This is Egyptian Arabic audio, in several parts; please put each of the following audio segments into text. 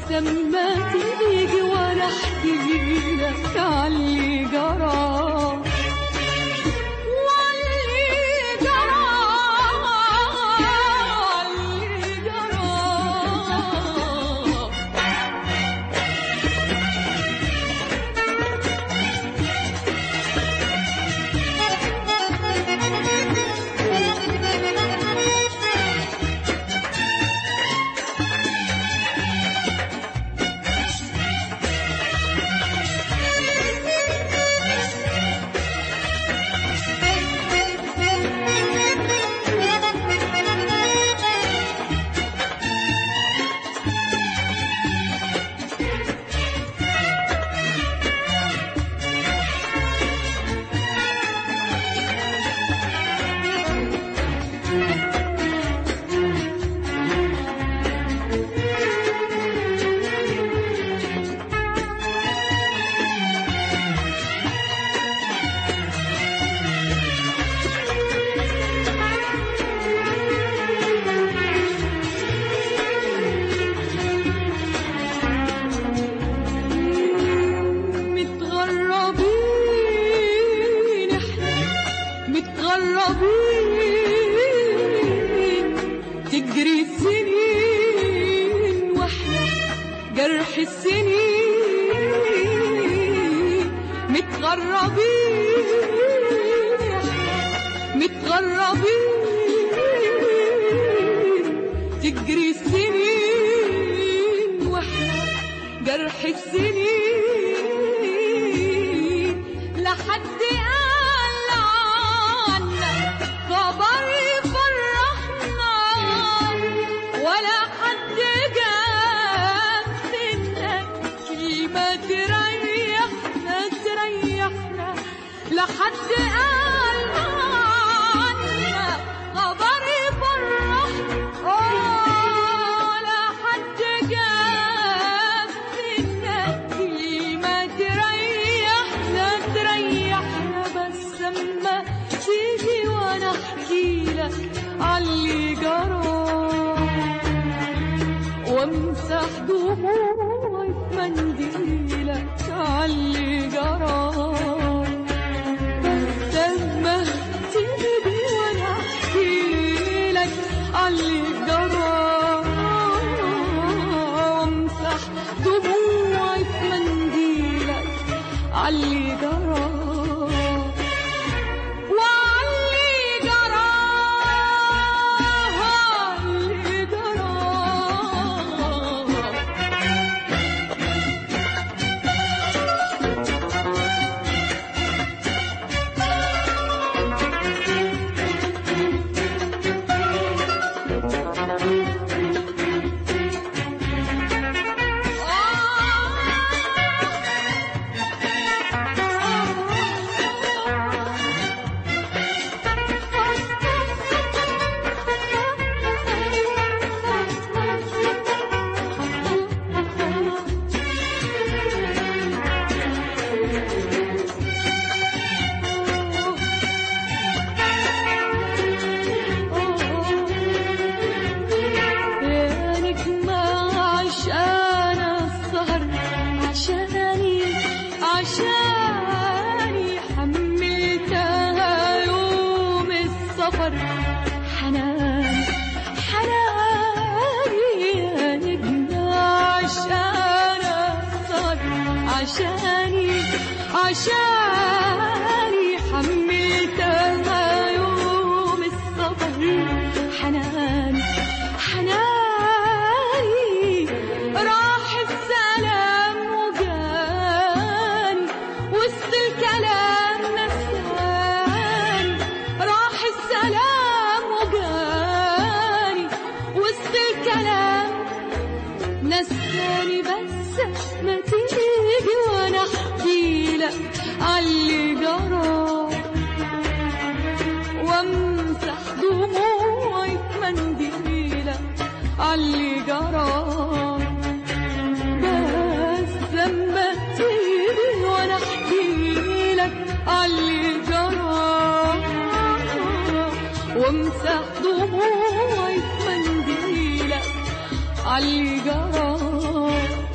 لما تيجي وانا احكي لك عاللي جرى واللي جرى واللي جرى متغربين احنا متغربين تجري السنين واحنا جرح السنين متغربين احنا متغربين تجري السنين واحنا جرح السنين لحد قال عنا خبر يفرحنا ولا حد جاب منا كلمة تريحنا تريحنا لحد قال عنا خبر يفرحنا ولا حد جاب منا كلمة تريحنا تريحنا بس اما تيجي وانا احكي لك عاللي جرى وامسح دموعي بمنديلك عاللي جرى بس اما تيجي وانا احكي لك عاللي جرى وامسح دموعي بمنديلك عاللي جرى وعلي جرى علي جرى يا نجمة عشان السهر عشاني عشاني حملتها يوم السفر حنان حناني يا نجمة عشان السهر عشاني عشاني حملتها يوم السفر حنان حناني راح السلام وجاني وسط الكلام نساني راح السلام وجاني وسط الكلام نساني بس ما تيجي وانا احكي لك عاللي جرى وامسح دموعي بمنديلك عاللي جرى بس لما تيجي وانا احكي لك عاللي جرى وامسح دموعي بمنديلك عاللي جرى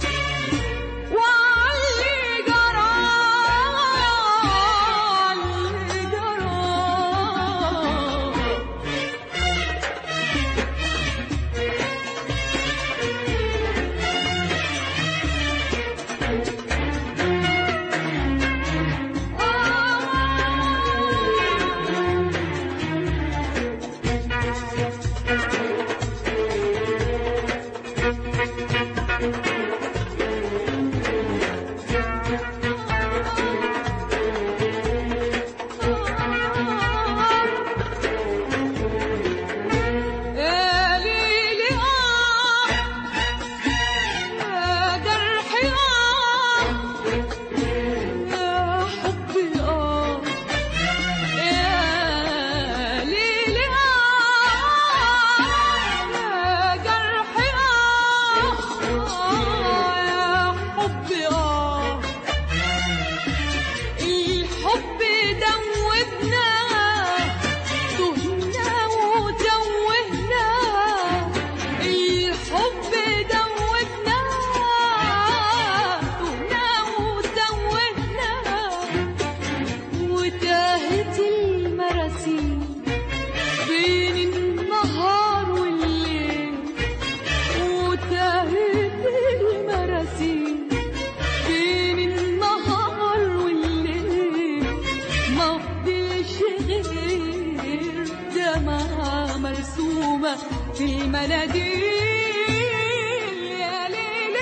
في المناديل يا ليل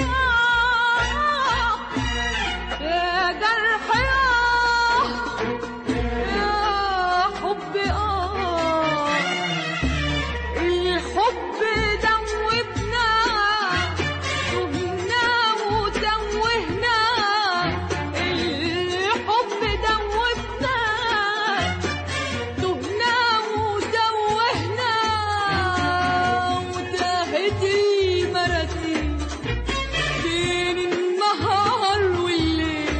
يا جرح يا حب آه الحب دوبنا تهنا وتوهنا الحب دوبنا تهنا وتوهنا وتاهت المراسيل بين النهار والليل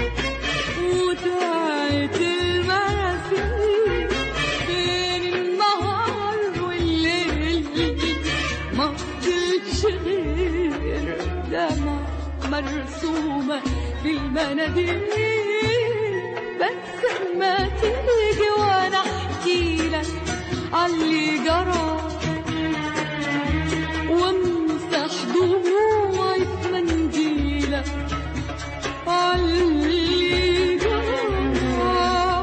وتاهت المراسيل بين النهار والليل ما فضلش غير دمع مرسومة بالمناديل بس ما تيجي وانا احكي لك عاللي جرى وامسح دموعي في منديلك عاللي جرى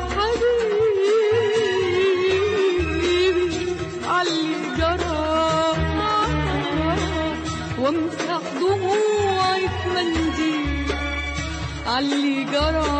حبيبي عاللي جرى وامسح دموعي في منديل عاللي جرى